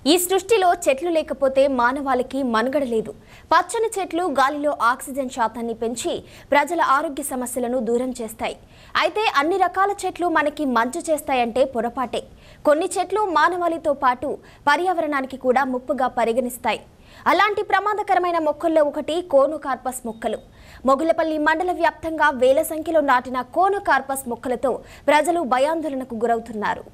ఈ సృష్టిలో చెట్లు లేకపోతే మానవాళికి మనుగడ లేదు పచ్చని చెట్లు గాలిలో ఆక్సిజన్ శాతాన్ని పెంచి ప్రజల ఆరోగ్య సమస్యలను దూరం చేస్తాయి అయితే అన్ని రకాల చెట్లు మనకి మంచు చేస్తాయంటే పొరపాటే కొన్ని చెట్లు మానవాళితో పాటు పర్యావరణానికి కూడా ముప్పుగా పరిగణిస్తాయి అలాంటి ప్రమాదకరమైన మొక్కల్లో ఒకటి కోనోకార్పస్ మొక్కలు మొగులపల్లి మండల వ్యాప్తంగా వేల సంఖ్యలో నాటిన కోనోకార్పస్ మొక్కలతో ప్రజలు భయాందోళనకు గురవుతున్నారు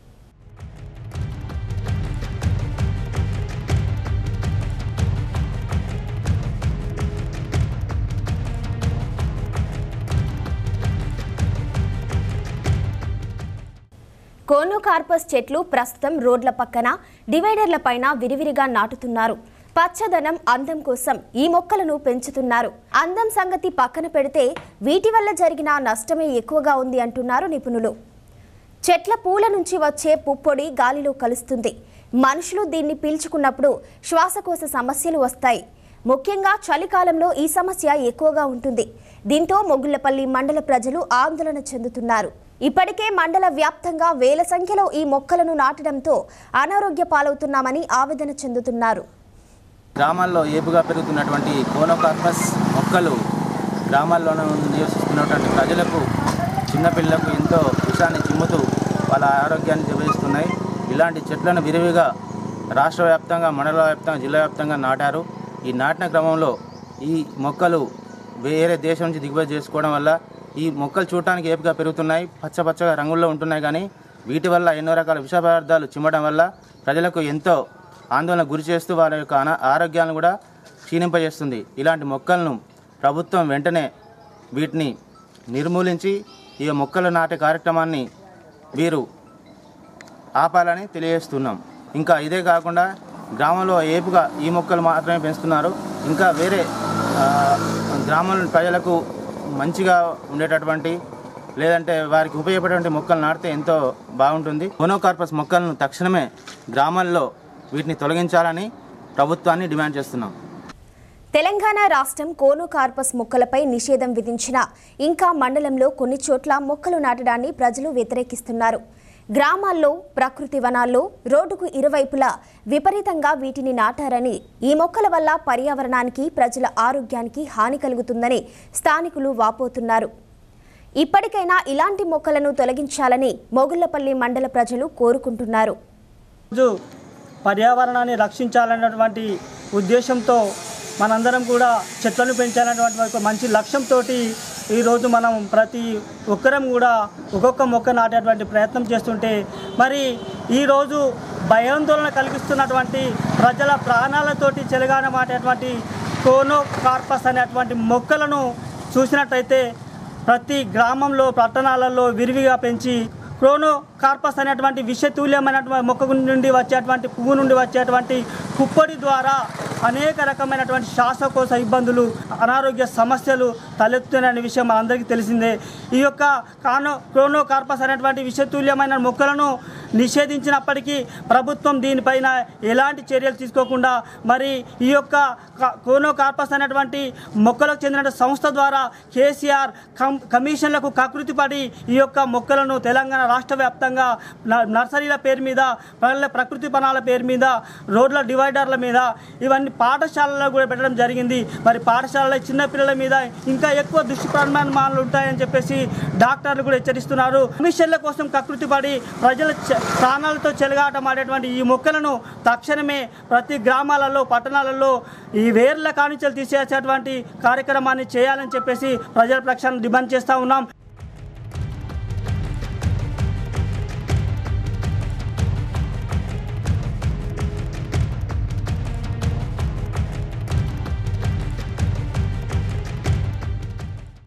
కోనోకార్పస్ చెట్లు ప్రస్తుతం రోడ్ల పక్కన డివైడర్ల పైన విరివిరిగా నాటుతున్నారు పచ్చదనం అందం కోసం ఈ మొక్కలను పెంచుతున్నారు అందం సంగతి పక్కన పెడితే వీటి వల్ల జరిగిన నష్టమే ఎక్కువగా ఉంది అంటున్నారు నిపుణులు చెట్ల పూల నుంచి వచ్చే పుప్పొడి గాలిలో కలుస్తుంది మనుషులు దీన్ని పీల్చుకున్నప్పుడు శ్వాసకోశ సమస్యలు వస్తాయి ముఖ్యంగా చలికాలంలో ఈ సమస్య ఎక్కువగా ఉంటుంది దీంతో మొగుళ్లపల్లి మండల ప్రజలు ఆందోళన చెందుతున్నారు ఇప్పటికే మండల వ్యాప్తంగా వేల సంఖ్యలో ఈ మొక్కలను నాటడంతో అనారోగ్య పాలవుతున్నామని ఆవేదన చెందుతున్నారు గ్రామాల్లో ఏపుగా పెరుగుతున్నటువంటి కోనోకార్పస్ మొక్కలు గ్రామాల్లో నివసిస్తున్నటువంటి ప్రజలకు చిన్నపిల్లలకు ఎంతో విషాన్ని చిమ్ముతూ వాళ్ళ ఆరోగ్యాన్ని దెబ్బతీస్తున్నాయి ఇలాంటి చెట్లను విరివిగా రాష్ట్ర వ్యాప్తంగా మండల వ్యాప్తంగా జిల్లా వ్యాప్తంగా నాటారు ఈ నాటిన క్రమంలో ఈ మొక్కలు వేరే దేశం నుంచి దిగుబడి చేసుకోవడం వల్ల ఈ మొక్కలు చూడటానికి ఏపుగా పెరుగుతున్నాయి పచ్చ పచ్చగా రంగుల్లో ఉంటున్నాయి కానీ వీటి వల్ల ఎన్నో రకాల విష పదార్థాలు చిమ్మడం వల్ల ప్రజలకు ఎంతో ఆందోళన గురి చేస్తూ వారి యొక్క అనా ఆరోగ్యాలను కూడా క్షీణింపజేస్తుంది ఇలాంటి మొక్కలను ప్రభుత్వం వెంటనే వీటిని నిర్మూలించి ఈ మొక్కలు నాటే కార్యక్రమాన్ని వీరు ఆపాలని తెలియజేస్తున్నాం ఇంకా ఇదే కాకుండా గ్రామంలో ఏపుగా ఈ మొక్కలు మాత్రమే పెంచుతున్నారు ఇంకా వేరే ఆ, గ్రామంలో ప్రజలకు మంచిగా ఉండేటటువంటి లేదంటే వారికి ఉపయోగపడేటువంటి మొక్కలు నాటితే ఎంతో బాగుంటుంది మోనోకార్పస్ మొక్కలను తక్షణమే గ్రామాల్లో వీటిని తొలగించాలని ప్రభుత్వాన్ని డిమాండ్ చేస్తున్నాం తెలంగాణ రాష్ట్రం కోనోకార్పస్ మొక్కలపై నిషేధం విధించినా ఇంకా మండలంలో కొన్ని చోట్ల మొక్కలు నాటడాన్ని ప్రజలు వ్యతిరేకిస్తున్నారు గ్రామాల్లో ప్రకృతి వనాల్లో రోడ్డుకు ఇరువైపులా విపరీతంగా వీటిని నాటారని ఈ మొక్కల వల్ల పర్యావరణానికి ప్రజల ఆరోగ్యానికి హాని కలుగుతుందని స్థానికులు వాపోతున్నారు ఇప్పటికైనా ఇలాంటి మొక్కలను తొలగించాలని మొగుళ్లపల్లి మండల ప్రజలు కోరుకుంటున్నారు రోజు పర్యావరణాన్ని రక్షించాలన్నటువంటి ఉద్దేశంతో మనందరం కూడా చెట్లను పెంచాలన్నటువంటి ఒక మంచి లక్ష్యంతో ఈరోజు మనం ప్రతి ఒక్కరం కూడా ఒక్కొక్క మొక్క నాటేటువంటి ప్రయత్నం చేస్తుంటే మరి ఈరోజు భయాందోళన కలిగిస్తున్నటువంటి ప్రజల ప్రాణాలతోటి చెలగాన మాటేటువంటి కోనో కార్పస్ అనేటువంటి మొక్కలను చూసినట్టయితే ప్రతి గ్రామంలో పట్టణాలలో విరివిగా పెంచి క్రోనో కార్పస్ అనేటువంటి విషతుల్యమైనటువంటి మొక్క నుండి వచ్చేటువంటి పువ్వు నుండి వచ్చేటువంటి పుప్పొడి ద్వారా అనేక రకమైనటువంటి శ్వాసకోశ ఇబ్బందులు అనారోగ్య సమస్యలు తలెత్తుతున్న విషయం మనందరికీ తెలిసిందే ఈ యొక్క కానో క్రోనో కార్పస్ అనేటువంటి విషతుల్యమైన మొక్కలను నిషేధించినప్పటికీ ప్రభుత్వం దీనిపైన ఎలాంటి చర్యలు తీసుకోకుండా మరి ఈ యొక్క కా- కోనో కార్పస్ అనేటువంటి మొక్కలకు చెందిన సంస్థ ద్వారా కేసీఆర్ కం కమిషన్లకు కకృతి పడి ఈ యొక్క మొక్కలను తెలంగాణ రాష్ట్ర వ్యాప్తంగా న- నర్సరీల పేరు మీద పల్లె ప్రకృతి వనాల పేరు మీద రోడ్ల డివైడర్ల మీద ఇవన్నీ పాఠశాలలో కూడా పెట్టడం జరిగింది మరి పాఠశాలలో చిన్నపిల్లల మీద ఇంకా ఎక్కువ దుష్పరిణామాలు ఉంటాయని చెప్పేసి డాక్టర్లు కూడా హెచ్చరిస్తున్నారు కమిషన్ల కోసం కకృతి పడి ప్రజల చ- ప్రాణాలతో చెలగాటం ఆడేటువంటి ఈ మొక్కలను తక్షణమే ప్రతి గ్రామాలలో పట్టణాలలో ఈ వేర్ల కానుంచలు తీసేసేటువంటి కార్యక్రమాన్ని చేయాలని చెప్పేసి ప్రజల పక్షాన్ని డిమాండ్ చేస్తూ ఉన్నాం